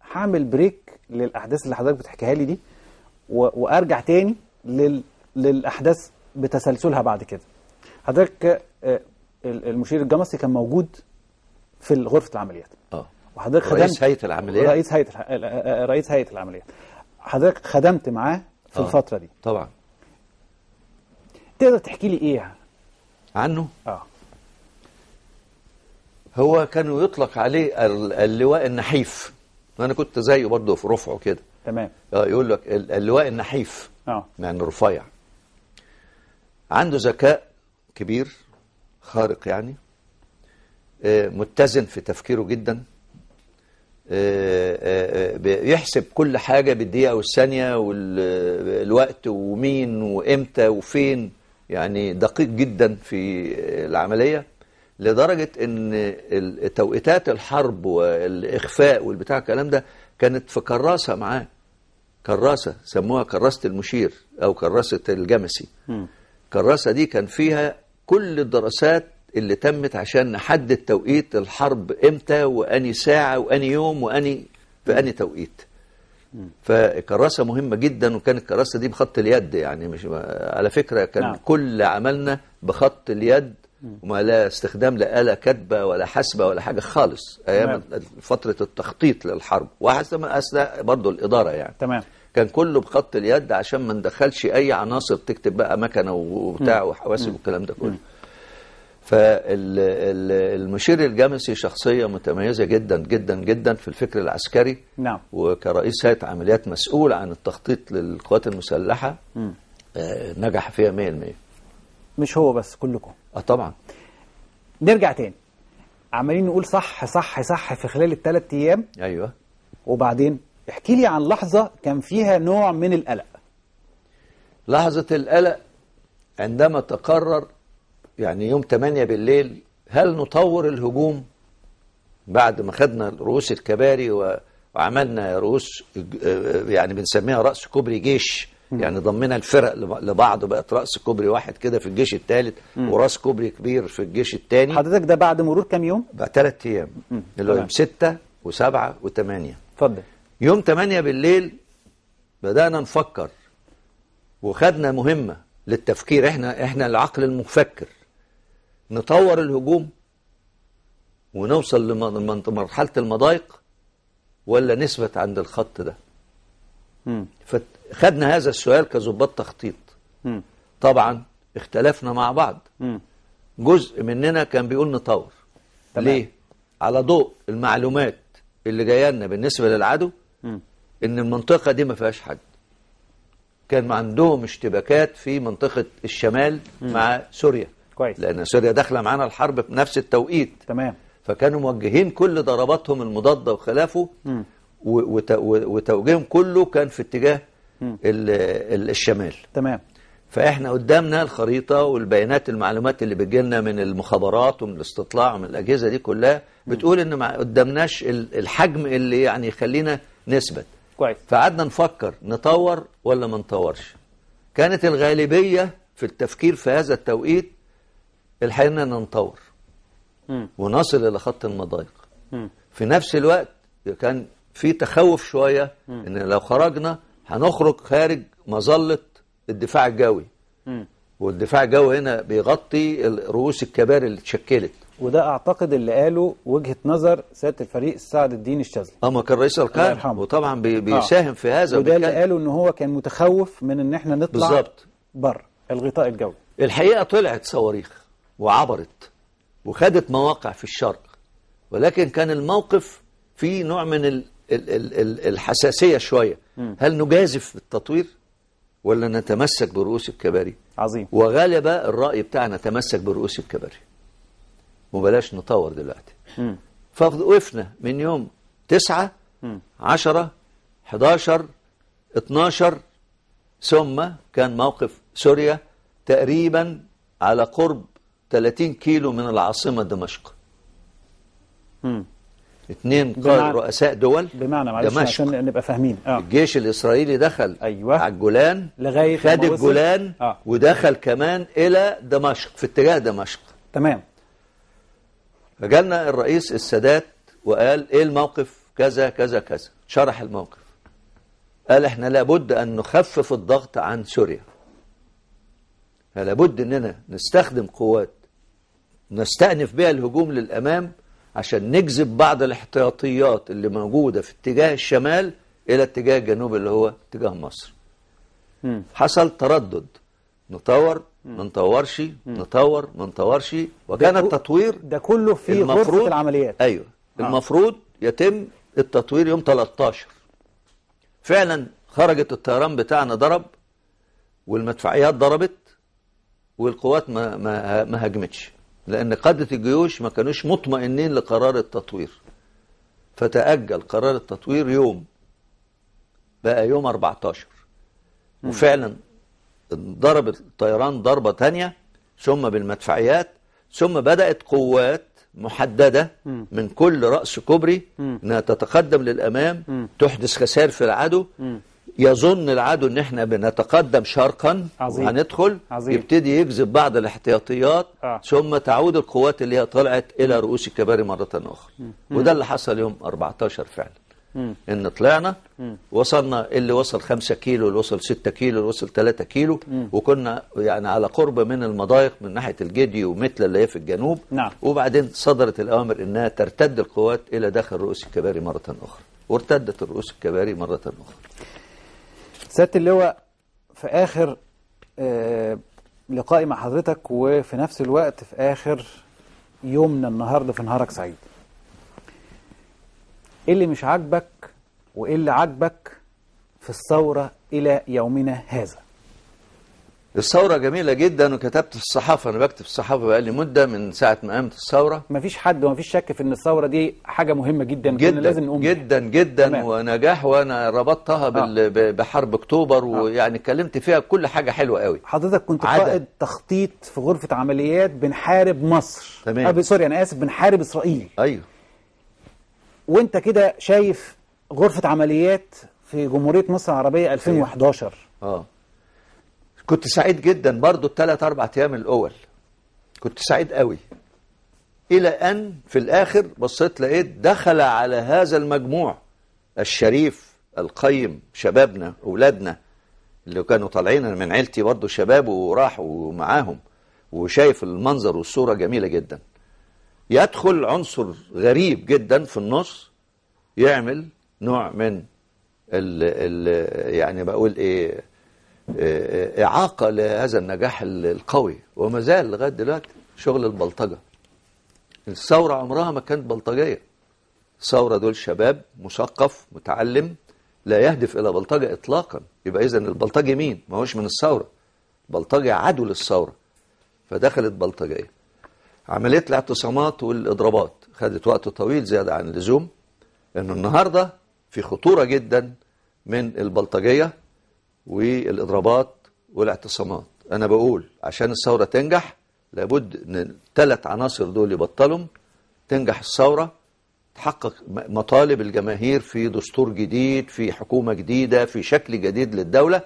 هعمل بريك للاحداث اللي حضرتك بتحكيها لي دي و... وارجع تاني لل... للاحداث بتسلسلها بعد كده حضرتك آه، ال- المشير الجمصي كان موجود في غرفه العمليات اه وحضرتك خدمت رئيس هيئة العمليات رئيس هيئه الح- آه، آه، رئيس هيئه العمليات حضرتك خدمت معاه في آه. الفتره دي طبعا تقدر تحكي لي ايه عنه اه هو كانوا يطلق عليه ال- اللواء النحيف وانا كنت زيه برضه في رفعه كده تمام اه يقول لك ال- اللواء النحيف اه يعني رفيع عنده ذكاء كبير خارق يعني آه، متزن في تفكيره جدا آه، آه، آه، بيحسب كل حاجة بالدقيقة والثانية والوقت ومين وإمتى وفين يعني دقيق جدا في العملية لدرجة ان ال- توقيتات الحرب والإخفاء والبتاع الكلام ده كانت في كراسة معاه كراسة سموها كراسة المشير أو كراسة الجمسي الكراسة دي كان فيها كل الدراسات اللي تمت عشان نحدد توقيت الحرب امتى واني ساعة واني يوم واني في اني توقيت فالكراسة مهمة جدا وكانت الكراسة دي بخط اليد يعني مش على فكرة كان نعم. نعم. كل عملنا بخط اليد وما لا استخدام لا آلة كاتبة ولا حاسبة ولا حاجة خالص أيام تمام. فترة التخطيط للحرب وحسب أثناء برضه الإدارة يعني تمام كان كله بخط اليد عشان ما ندخلش اي عناصر تكتب بقى مكنه وبتاع وحواسب والكلام ده كله فالمشير الجمسي شخصيه متميزه جدا جدا جدا في الفكر العسكري نعم وكرئيس هيئه عمليات مسؤول عن التخطيط للقوات المسلحه آه، نجح فيها 100% مش هو بس كلكم اه طبعا نرجع تاني عمالين نقول صح صح صح في خلال الثلاث ايام ايوه وبعدين احكي لي عن لحظه كان فيها نوع من القلق لحظة القلق عندما تقرر يعني يوم 8 بالليل هل نطور الهجوم بعد ما خدنا رؤوس الكباري و- وعملنا رؤوس آه، يعني بنسميها رأس كوبري جيش يعني ضمنا الفرق لب- لبعض بقت رأس كوبري واحد كده في الجيش الثالث وراس كوبري كبير في الجيش الثاني حضرتك ده بعد مرور كام يوم بقى ثلاث أيام اللي هو تمام. يوم 6 و7 و8 اتفضل يوم 8 بالليل بدأنا نفكر وخدنا مهمة للتفكير احنا احنا العقل المفكر نطور الهجوم ونوصل لم- لمرحلة المضايق ولا نثبت عند الخط ده مم. فخدنا هذا السؤال كظباط تخطيط مم. طبعا اختلفنا مع بعض مم. جزء مننا كان بيقول نطور تمام. ليه على ضوء المعلومات اللي جايه لنا بالنسبه للعدو مم. ان المنطقه دي ما فيهاش حد كان عندهم اشتباكات في منطقه الشمال مع سوريا كويس. لان سوريا داخله معانا الحرب في نفس التوقيت تمام فكانوا موجهين كل ضرباتهم المضاده وخلافه و- وت- و- وتوجيههم كله كان في اتجاه ال- ال- الشمال تمام فاحنا قدامنا الخريطه والبيانات المعلومات اللي بتجيلنا من المخابرات ومن الاستطلاع ومن الاجهزه دي كلها بتقول ان ما قدامناش ال- الحجم اللي يعني يخلينا نثبت كويس فقعدنا نفكر نطور ولا ما نطورش كانت الغالبيه في التفكير في هذا التوقيت الحقيقه اننا نطور مم. ونصل الى خط المضايق مم. في نفس الوقت كان في تخوف شويه ان لو خرجنا هنخرج خارج مظله الدفاع الجوي مم. والدفاع الجوي هنا بيغطي رؤوس الكباري اللي اتشكلت وده اعتقد اللي قاله وجهه نظر سياده الفريق سعد الدين الشاذلي اما كان رئيس الله الاركان يرحمه. وطبعا بي- بيساهم في هذا وده اللي وبيتكلم. قاله ان هو كان متخوف من ان احنا نطلع بالظبط. بره الغطاء الجوي الحقيقه طلعت صواريخ وعبرت وخدت مواقع في الشرق ولكن كان الموقف فيه نوع من ال ال ال ال الحساسيه شويه هل نجازف بالتطوير ولا نتمسك برؤوس الكباري عظيم وغالب الرأي بتاعنا تمسك برؤوس الكباري وبلاش نطور دلوقتي مم. فوقفنا من يوم تسعة عشرة حداشر اتناشر ثم كان موقف سوريا تقريبا على قرب 30 كيلو من العاصمة دمشق مم. اثنين بمعنى- قائد رؤساء دول بمعنى معلش دمشق عشان نبقى فاهمين اه الجيش الإسرائيلي دخل أيوة. على الجولان لغاية خد لما وصل- الجولان آه. ودخل كمان إلى دمشق في اتجاه دمشق تمام فجالنا الرئيس السادات وقال ايه الموقف كذا كذا كذا شرح الموقف قال احنا لابد ان نخفف الضغط عن سوريا فلابد اننا نستخدم قوات نستأنف بها الهجوم للأمام عشان نجذب بعض الاحتياطيات اللي موجودة في اتجاه الشمال إلى اتجاه الجنوب اللي هو اتجاه مصر مم. حصل تردد نطور ما نطورش نطور ما نطورش وكان ده كو- التطوير ده كله في غرفة العمليات ايوه آه. المفروض يتم التطوير يوم 13 فعلا خرجت الطيران بتاعنا ضرب والمدفعيات ضربت والقوات ما ما ما هاجمتش لان قاده الجيوش ما كانوش مطمئنين لقرار التطوير فتأجل قرار التطوير يوم بقى يوم 14 وفعلا ضرب الطيران ضربة تانية ثم بالمدفعيات ثم بدأت قوات محددة من كل رأس كوبري انها تتقدم للأمام تحدث خسائر في العدو يظن العدو ان احنا بنتقدم شرقا عظيم. وهندخل عظيم. يبتدي يجذب بعض الاحتياطيات آه. ثم تعود القوات اللي هي طلعت الى رؤوس الكباري مرة اخرى وده اللي حصل يوم 14 فعلا ان طلعنا وصلنا اللي وصل 5 كيلو اللي وصل 6 كيلو اللي وصل 3 كيلو وكنا يعني على قرب من المضايق من ناحيه الجدي ومثل اللي هي في الجنوب نعم. وبعدين صدرت الاوامر انها ترتد القوات الى داخل رؤوس الكباري مره اخرى وارتدت الرؤوس الكباري مره اخرى سيادة اللواء في آخر آه، لقائي مع حضرتك وفي نفس الوقت في آخر يومنا النهاردة في نهارك سعيد إيه اللي مش عاجبك وإيه اللي عاجبك في الثورة إلى يومنا هذا الثوره جميله جدا وكتبت في الصحافه انا بكتب في الصحافه بقالي مده من ساعه ما قامت الثوره مفيش حد ومفيش شك في ان الثوره دي حاجه مهمه جدا كنا جدا لازم نقوم بيها. جدا جدا تمام. ونجاح وانا ربطتها بال- ب- بحرب اكتوبر ويعني اتكلمت فيها كل حاجه حلوه قوي حضرتك كنت عدد. قائد تخطيط في غرفه عمليات بنحارب مصر تمام. أبي سوري انا اسف بنحارب اسرائيل ايوه وانت كده شايف غرفه عمليات في جمهوريه مصر العربيه 2011 اه كنت سعيد جدا برضو الثلاث اربع ايام الاول كنت سعيد قوي الى ان في الاخر بصيت لقيت دخل على هذا المجموع الشريف القيم شبابنا اولادنا اللي كانوا طالعين من عيلتي برضو شباب وراحوا معاهم وشايف المنظر والصوره جميله جدا يدخل عنصر غريب جدا في النص يعمل نوع من ال ال يعني بقول ايه آه، إعاقة لهذا النجاح ال- القوي وما زال لغاية دلوقتي شغل البلطجة الثورة عمرها ما كانت بلطجية الثورة دول شباب مثقف متعلم لا يهدف إلى بلطجة إطلاقا يبقى إذن البلطجي مين؟ ما هوش من الثورة بلطجي عدو للثورة فدخلت بلطجية عملية الاعتصامات والإضرابات خدت وقت طويل زيادة عن اللزوم لأنه النهاردة في خطورة جدا من البلطجية والإضرابات والاعتصامات أنا بقول عشان الثورة تنجح لابد أن الثلاث عناصر دول يبطلهم تنجح الثورة تحقق م- مطالب الجماهير في دستور جديد في حكومة جديدة في شكل جديد للدولة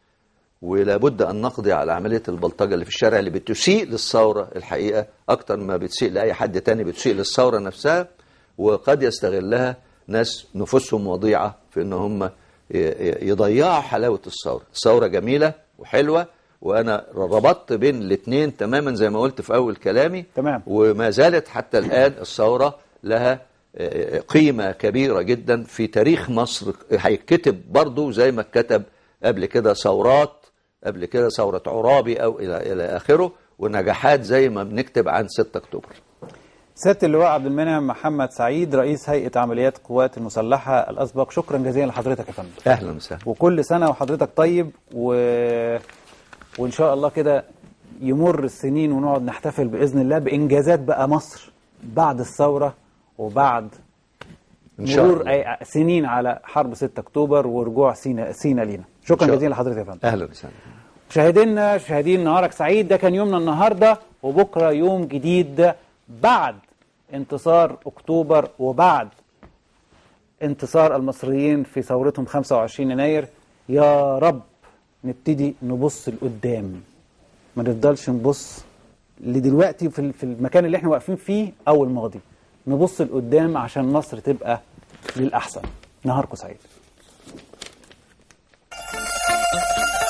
ولابد أن نقضي على عملية البلطجة اللي في الشارع اللي بتسيء للثورة الحقيقة أكتر ما بتسيء لأي حد تاني بتسيء للثورة نفسها وقد يستغلها ناس نفوسهم وضيعة في أن هم ي- ي- يضيعوا حلاوة الثورة الثورة جميلة وحلوة وأنا ربطت بين الاثنين تماما زي ما قلت في أول كلامي تمام. وما زالت حتى الآن الثورة لها آه، قيمة كبيرة جدا في تاريخ مصر هيتكتب برضو زي ما اتكتب قبل كده ثورات قبل كده ثورة عرابي أو إلى إلى آخره ونجاحات زي ما بنكتب عن 6 أكتوبر سياده اللواء عبد المنعم محمد سعيد رئيس هيئه عمليات القوات المسلحه الاسبق شكرا جزيلا لحضرتك يا فندم أهلا وسهلا وكل سنة وحضرتك طيب و... وإن شاء الله كده يمر السنين ونقعد نحتفل بإذن الله بإنجازات بقى مصر بعد الثورة وبعد إن شاء مرور الله أي سنين على حرب 6 أكتوبر ورجوع سينا سينا لينا شكرا إن شاء جزيلا لحضرتك يا فندم أهلا وسهلا مشاهدينا مشاهدين نهارك سعيد ده كان يومنا النهارده وبكره يوم جديد بعد انتصار اكتوبر وبعد انتصار المصريين في ثورتهم 25 يناير يا رب نبتدي نبص لقدام ما نفضلش نبص لدلوقتي في في المكان اللي احنا واقفين فيه او الماضي نبص لقدام عشان مصر تبقى للاحسن نهاركم سعيد